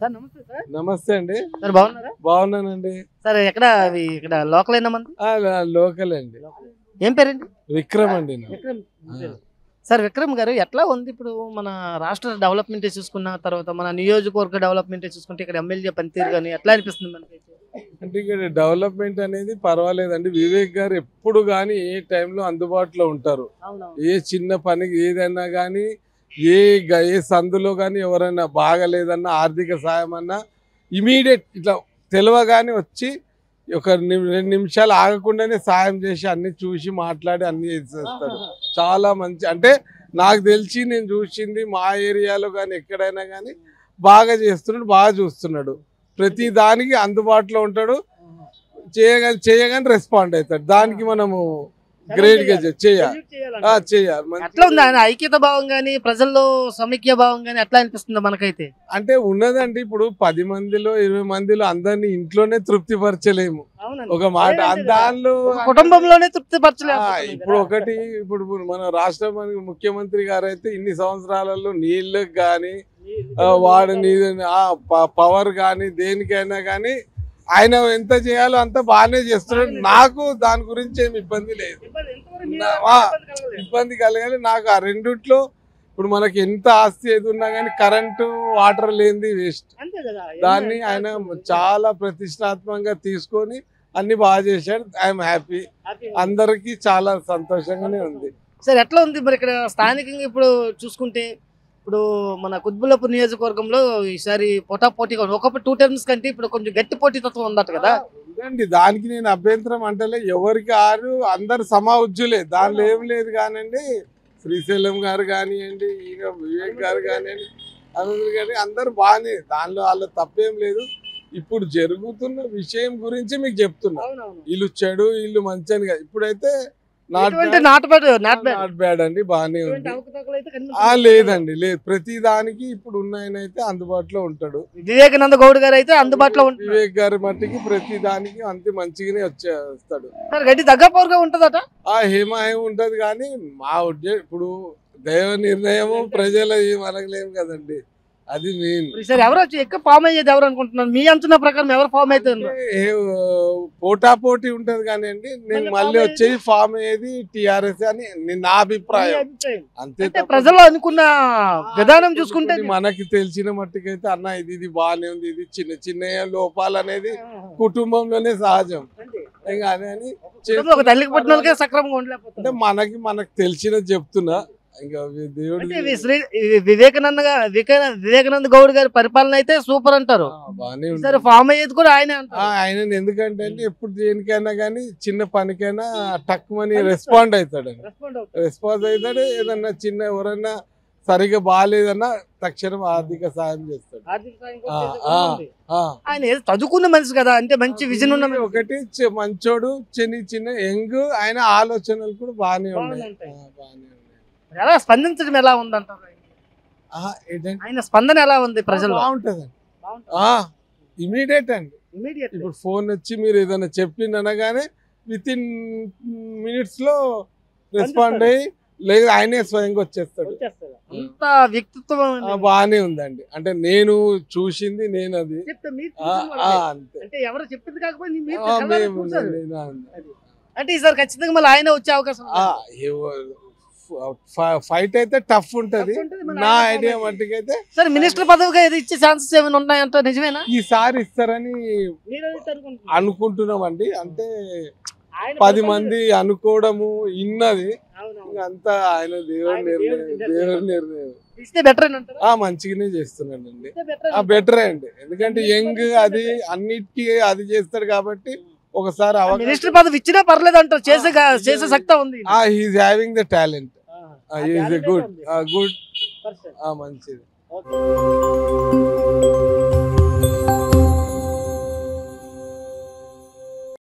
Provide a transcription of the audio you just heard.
Sir నమస్తే sir నమస్తే అండి సార్ బాగున్నారా బాగున్నానండి సార్ ఎక్కడ అవి ఇక్కడ లోకల్ అయినా మంది ఆ, ల- లోకల్ అండి ఏం పేరండి విక్రమ్ అండి నా. విక్రమ్ ఆ. సార్ విక్రమ్ గారు ఎట్లా ఉంది ఇప్పుడు మన రాష్ట్ర డెవలప్మెంట్ చూసుకున్న తర్వాత మన నియోజకవర్గ డెవలప్మెంట్ చూసుకుంటే ఇక్కడ ఎమ్మెల్యే పనితీరు కానీ ఎట్లా అనిపిస్తుంది మనకైతే అంటే ఇక్కడ డెవలప్మెంట్ అనేది పర్వాలేదండి వివేక్ గారు ఎప్పుడు కానీ ఏ టైంలో అందుబాటులో ఉంటారు ఏ చిన్న పనికి ఏదైనా కానీ ఏ గ- ఏ సందులో కానీ ఎవరైనా బాగలేదన్నా ఆర్థిక సాయం అన్నా ఇమీడియట్ ఇట్లా తెలియగానే వచ్చి ఒక ని- రెండు నిమిషాలు ఆగకుండానే సాయం చేసి అన్ని చూసి మాట్లాడి అన్ని చేసేస్తాడు చాలా మంచి అంటే నాకు తెలిసి నేను చూసింది మా ఏరియాలో కానీ ఎక్కడైనా కానీ బాగా చేస్తున్నాడు బాగా చూస్తున్నాడు ప్రతి దానికి అందుబాటులో ఉంటాడు చేయగానే చేయగానే రెస్పాండ్ అవుతాడు దానికి మనము గ్రేట్ గా చే- చేయాలి ఆ, చేయాలి మంచి- ఎట్లా ఉంది ఆయన ఐక్యత భావం కానీ ప్రజల్లో సమైక్య భావం కానీ ఎట్లా అనిపిస్తుంది మనకైతే అంటే ఉన్నదండి ఇప్పుడు పది మందిలో ఇరవై మందిలో అందరినీ ఇంట్లోనే తృప్తిపరచలేము ఒక మాట దానిలో ఒక కుటుంబంలోనే తృప్తి ఆ, పరచలేదు ఇప్పుడు ఒకటి ఇప్పుడు మన రాష్ట్ర మన ముఖ్యమంత్రి గారు అయితే ఇన్ని సంవత్సరాలలో నీళ్ళకి కానీ వాడు పవర్ కానీ దేనికైనా కానీ ఆయన ఎంత చేయాలో అంత బాగానే చేస్తున్నాడు నాకు దాని గురించి ఏమి ఇబ్బంది లేదు ఆ, ఇబ్బంది కలగాలి నాకు ఆ రెండిట్లో ఇప్పుడు మనకి ఎంత ఆస్తి ఏది ఉన్నా కానీ కరెంటు వాటర్ లేనిది వేస్ట్ అంతే కదా దాన్ని ఆయన చాలా ప్రతిష్టాత్మకంగా తీసుకొని అన్ని బాగా చేశాడు ఐఎమ్ హ్యాపీ అందరికీ చాలా సంతోషంగానే ఉంది సరే ఎట్లా ఉంది మరి ఇక్కడ స్థానికంగా ఇప్పుడు చూసుకుంటే ఇప్పుడు మన కుత్బుల్లాపూర్ నియోజకవర్గంలో ఈసారి పోటా పోటీగా ఉంది ఒకప్పుడు టూ టర్మ్స్ కంటే ఇప్పుడు కొంచెం గట్టి పోటీతత్వం ఉందట కదా ఉందండి దానికి నేను అభ్యంతరం అంటలే ఎవరికి ఆరు అందరు సమా ఉజ్జులే దానిలో ఏం లేదు కానండి శ్రీశైలం గారు కానివ్వండి ఈయన వివేక్ గారు కానివ్వండి అందరు కానీ అందరు బాగానే దానిలో వాళ్ళ తప్పేం లేదు ఇప్పుడు జరుగుతున్న విషయం గురించి మీకు చెప్తున్నా వీళ్ళు చెడు వీళ్ళు మంచి అని కాదు ఇప్పుడైతే నాట్ ఎటువంటి not bad not bad not bad అండి బాగానే ఎటువంటి ఉంది అవకతవకలు అయితే ఆ కనిపించలేదు. లేదండి లేదు ప్రతి దానికి ఇప్పుడు ఉన్న ఆయన అయితే అందుబాటులో ఉంటాడు వివేకానంద గౌడ్ గారు అయితే అందుబాటులో ఉంటున్నారు వివేక్ గారి మట్టికి ప్రతి దానికి అంతే మంచిగానే వచ్చేస్తాడు సార్ గడ్డి దగ్గరపోరుగా ఉంటుందట ఆ హేమ హేమ ఉంటది కానీ మా ఉద్యోగం ఇప్పుడు దైవ నిర్ణయము ప్రజల మనగలేము కదండి అది మెయిన్ సార్ ఎవరు వచ్చి ఎక్కువ ఫామ్ అయ్యేది ఎవరు అనుకుంటున్నారు మీ అంచనా ప్రకారం ఎవరు ఫామ్ అయితే పోటా పోటీ ఉంటది కానీ అండి నేను మళ్ళీ మళ్ళీ form వచ్చేది ఫామ్ అయ్యేది టిఆర్ఎస్ అని నే- నా అభిప్రాయం అంతే అంటే తప్ప ప్రజలు అనుకున్న విధానం చూసుకుంటే కొన్ని మనకి తెలిసిన మట్టుకైతే అన్న ఇది ఇది బాగానే ఉంది ఇది చిన్న చిన్న లోపాలు అనేది కుటుంబంలోనే సహజం ఇంకా అదే అని కుటుంబంలో ఒక తల్లికి పుట్టిన వాళ్ళకే సక్రమంగా అంటే ఉండలేకపోతుంది మనకి మనకు తెలిసినది చెప్తున్నా ఇంకా దేవుడు అంటే ఇవి శ్రీ ఇవి వివేకానంద గా- వివేకా- వివేకానంద గౌడ్ గారి పరిపాలన అయితే సూపర్ అంటారు బాగానే సరే ఉంది ఫామ్ అయ్యేది కూడా ఆయనే ఆ, అంటారు ఆయన ఎందుకంటే అండి ఎప్పుడు దేనికైనా కానీ చిన్న పనికైనా టక్ మని రెస్పాండ్ అవుతాడు Respond అవుతారు. రెస్పాన్స్ అవుతాడు ఏదన్నా చిన్న ఎవరన్నా సరిగా బాగాలేదన్నా తక్షణం ఆర్థిక సాయం చేస్తాడు ఆర్థిక సాయం కూడా ఆ, చేసే ఆ. గుణం ఉంది. ఆ. ఆయన ఏదో చదువుకున్న మనిషి కదా అంటే మంచి విజన్ ఉన్న మనిషి. ఒకటి చి- మంచోడు చిన్న చిన్న యంగ్ ఆయన ఆలోచనలు కూడా బాగానే ఉన్నాయి బాగుంటాయి. ఆ, బాగానే ఉన్నాయి ఎలా స్పందించడం ఎలా ఉందంటారు ఆహా, ఏంటంటే ఆయన స్పందన ఎలా ఉంది ప్రజల్లో బాగుంటది ఇమీడియట్ అండి ఇమీడియట్ ఇప్పుడు ఫోన్ వచ్చి మీరు ఏదైనా చెప్పింది అనగానే విత్ ఇన్ మినిట్స్ లో రెస్పాండ్ అయ్యి లేదు ఆయనే స్వయంగా వచ్చేస్తాడు అంత వ్యక్తిత్వం ఆ, బాగానే ఉందండి అంటే నేను చూసింది నేను అది చెప్తే మీరు ఆ, చూసిన ఆ, వాళ్ళే. అంతే అంటే ఎవరు చెప్పింది కాకపోతే మీరు ఆ, కళ్ళారా మేము చూశారు. నేను అంతే. అంటే ఈసారి ఖచ్చితంగా మళ్ళీ ఆయన వచ్చే అవకాశం ఉంది. ఆ, ఏవో- ఫ- ఫైట్ అయితే టఫ్ ఉంటది Tough ఉంటది, మరి నా ఆయన ఐడియా ఫామ్ మట్టుకైతే సరే మినిస్టర్ పదవిగా ఏది ఇచ్చే ఛాన్సెస్ ఏమైనా ఉన్నాయంట నిజమేనా ఈసారి ఇస్తారని మీరైతే అనుకుంటున్నారు. అనుకుంటున్నామండి అంటే ఆయన పది పరిపాలన- మంది అనుకోవడము ఇన్నది అవునవును. ఇంకా అంతా ఆయన దేవుడి ఆయన నిర్ణయం దేవుడి దేవుడి నిర్ణయం ఇస్తే బెటర్ అని అంటారా ఆ మంచిగానే చేస్తున్నాడండి ఇస్తే బెటర్ ఆ బెటరే అండి ఎందుకంటే యంగ్ అది అన్నిటికీ అది చేస్తాడు కాబట్టి ఒకసారి అవకాశం మినిస్టర్ పదవి ఇచ్చినా పర్లేదు అంటారు చేసే గా- చేసే సక్తా ఉంది హీఈస్ హ్యావింగ్ ద టాలెంట్ ఆ, ఈజ్ talent గుడ్ ఉంది. Good Person. మంచిది Okay.